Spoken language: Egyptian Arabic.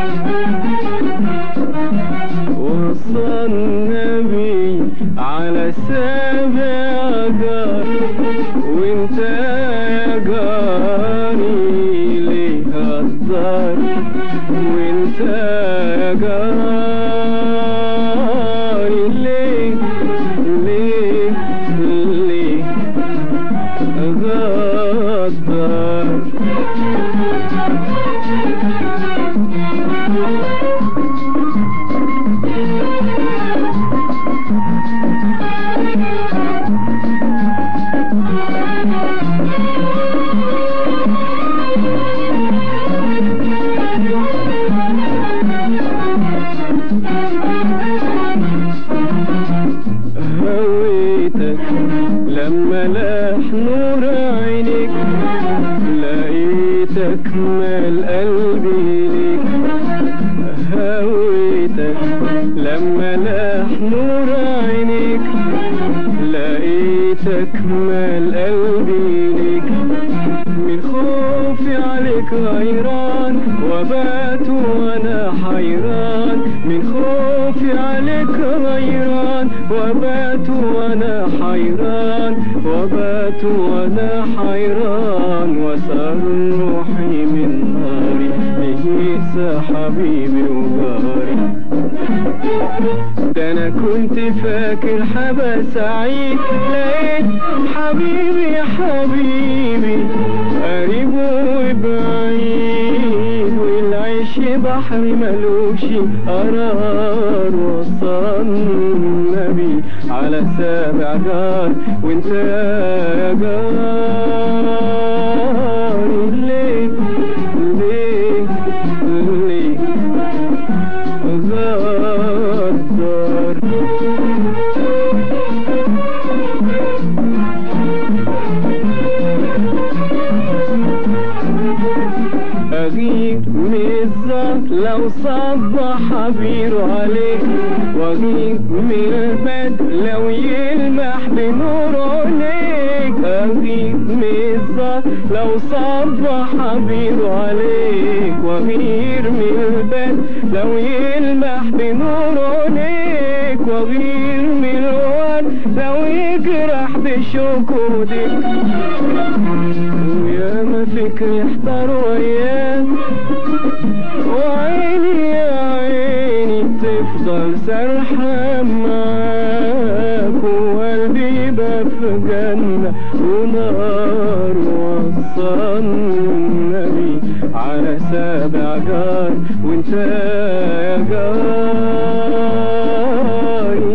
وصى النبي على سابع جار وانت يا جاري ليه هزار وانت يا جاري ليه ليه ليه غدار هويتك لما لاح نور عينيك لقيتك مال قلبي ليك هويتك لما لاح نور عينيك لقيتك مال قلبي ليك من خوفي عليك غيران وبات وانا حيران من خوفي عليك غيران وبات وانا حيران وبات وانا حيران وسأل روحي من ناري لهيس حبيبي وجاري ده انا كنت فاكر حبا سعيد لقيت حبيبي يا حبيبي قريب وبعيد والعيش بحر ملوش قرار وصى النبي على سابع جار وانت يا جاري ليه ليه ليه غدار أغير من الزهر لو صبح حبير عليك وأغير من البدر لو يلمح بنور عينيك أغير من الزهر لو صبح حبير عليك وأغير من البدر لو يلمح بنور عينيك وأغير من الورد لو يجرح بشكودك ويا ما فكري احتار وياك وعيني يا عيني تفضل سرحة معاك وقلبي يبقى في جنة ونار وصى النبي على سابع جار وانت يا جاري